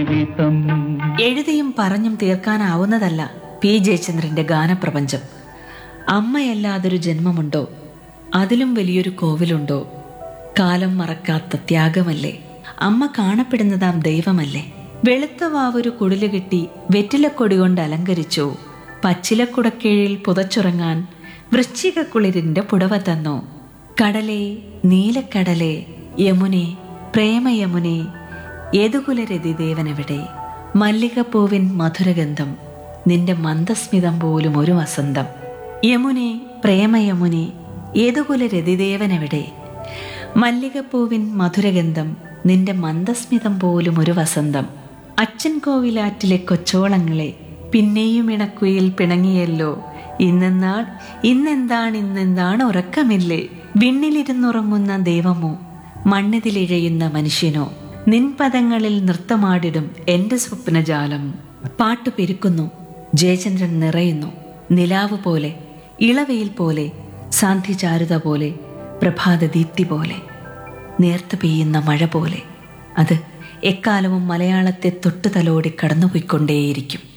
ജീവിതം എഴുതിയും പറഞ്ഞും തീർക്കാനാവുന്നതല്ല പി ജയചന്ദ്രന്റെ ഗാനപ്രപഞ്ചം അമ്മയല്ലാതൊരു ജന്മമുണ്ടോ അതിലും വലിയൊരു കോവിലുണ്ടോ കാലം മറക്കാത്ത ത്യാഗമല്ലേ അമ്മ കാണപ്പെടുന്നതാം ദൈവമല്ലേ വെളുത്ത വാവൊരു കുടില് കിട്ടി വെറ്റിലക്കൊടി കൊണ്ട് അലങ്കരിച്ചു പച്ചിലക്കുടക്കീഴിൽ പുതച്ചുറങ്ങാൻ വൃശ്ചികക്കുളിരിന്റെ പുടവ തന്നു കടലേ നീലക്കടലേ യമുനെ പ്രേമയമുനെ യദുകുലരതി ദേവനെവിടെ മല്ലികപ്പൂവിൻ മധുരഗന്ധം നിന്റെ മന്ദസ്മിതം പോലും ഒരു വസന്തം യമുനെ പ്രേമയമുനെ യദുകുലരതിദേവനെവിടെ മല്ലികപ്പൂവിൻ മധുരഗന്ധം നിന്റെ മന്ദസ്മിതം പോലും ഒരു വസന്തം അച്ഛൻ കോവിലാറ്റിലെ കൊച്ചോളങ്ങളെ പിന്നെയും ഇണക്കുയിൽ പിണങ്ങിയല്ലോ ഇന്നെന്നാൾ ഇന്നെന്താണ് ഇന്നെന്താണ് ഉറക്കമില്ലേ വിണ്ണിലിരുന്നുറങ്ങുന്ന ദൈവമോ മണ്ണിതിലിഴയുന്ന മനുഷ്യനോ നിൻപദങ്ങളിൽ നൃത്തമാടിടും എന്റെ സ്വപ്നജാലം പാട്ടു പെരുക്കുന്നു ജയചന്ദ്രൻ നിറയുന്നു നിലാവ് പോലെ ഇളവയിൽ പോലെ സാന്ധ്യചാരുത പോലെ പ്രഭാതദീപ്തി പോലെ നേർത്ത് പെയ്യുന്ന മഴ പോലെ അത് എക്കാലവും മലയാളത്തെ തൊട്ടുതലോടി കടന്നുപോയിക്കൊണ്ടേയിരിക്കും